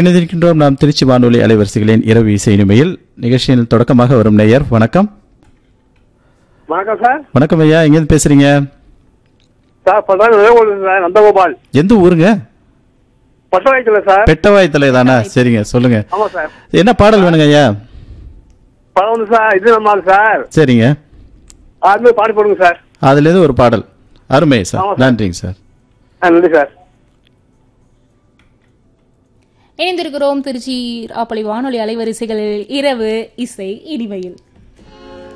இணைந்திருக்கின்றோம் நாம் திருச்சி வானொலி அலைவரிசைகளின் இரவு இசை இனிமையில் நிகழ்ச்சியில் தொடக்கமாக வரும் நேயர் வணக்கம் வணக்கம் சார் வணக்கம் ஐயா எங்கேருந்து பேசுறீங்க சார் பட்டாளம் நிலவரம் சார் நந்தகோபால் எந்த ஊருங்க பட்டாளத்தில் சார் பெட்டவாய் தலைதானா சரிங்க சொல்லுங்க ஆமா சார் என்ன பாடல் வேணுங்க ஐயா படம் வந்து சார் இது நம்ம சார் சரிங்க அது பாட்டு போடுங்க சார் அதுலேருந்து ஒரு பாடல் அருமை சார் ஆமா சார். நன்றிங்க சார் ஆ நன்றி சார் இணைந்திருக்கிறோம் திருச்சி ஆப்பளி வானொலி அலைவரிசைகளில் இரவு இசை இனிமையில்